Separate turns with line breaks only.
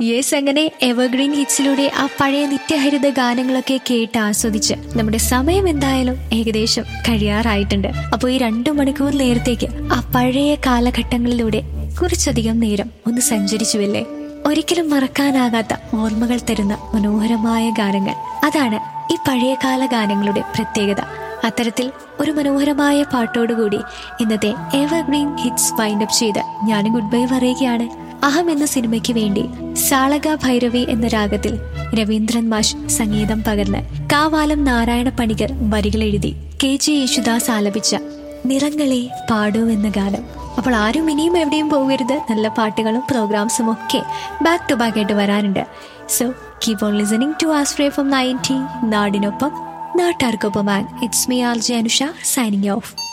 yes അങ്ങനെ evergreen ഹിറ്റ്സിലൂടെ ആ പഴയ നിത്യഹരിത ഗാനങ്ങളൊക്കെ കേട്ട് ആസ്വദിച്ച് നമ്മുടെ സമയം എന്തായാലും ഏകദേശം കഴിയാറായിട്ടുണ്ട് അപ്പോൾ ഈ രണ്ടു മണിക്കൂർ നേരത്തേക്ക് ആ പഴയ കാലഘട്ടങ്ങളിലൂടെ കുറച്ചധികം നേരം ഒന്ന് സഞ്ചരിച്ചുവല്ലേ ഒരിക്കലും മറക്കാനാകാത്ത ഓർമ്മകൾ തരുന്ന മനോഹരമായ ഗാനങ്ങൾ അതാണ് ഈ പഴയകാല ഗാനങ്ങളുടെ പ്രത്യേകത അത്തരത്തിൽ ഒരു മനോഹരമായ പാട്ടോടുകൂടി ഇന്നത്തെ എവർഗ്രീൻ ഹിറ്റ്സ് വൈൻഡപ്പ് ചെയ്ത് ഞാൻ ഗുഡ് ബൈ പറയുകയാണ് അഹം എന്ന സിനിമയ്ക്ക് വേണ്ടി സാളക ഭൈരവി എന്ന രാഗത്തിൽ രവീന്ദ്രൻ മാഷ് സംഗീതം പകർന്ന് കാവാലം നാരായണ പണിക്കർ വരികൾ എഴുതി കെ ജെ യേശുദാസ് ആലപിച്ച നിറങ്ങളെ പാടൂ എന്ന ഗാനം അപ്പോൾ ആരും ഇനിയും എവിടെയും പോകരുത് നല്ല പാട്ടുകളും പ്രോഗ്രാംസും ഒക്കെ ബാക്ക് ടു ബാക്ക് ആയിട്ട് വരാനുണ്ട് so keep on listening to ആസ്ട്രേ ഫ്രം നയൻറ്റി നാടിനൊപ്പം നാട്ടാർക്കൊപ്പം it's me R J Anusha signing of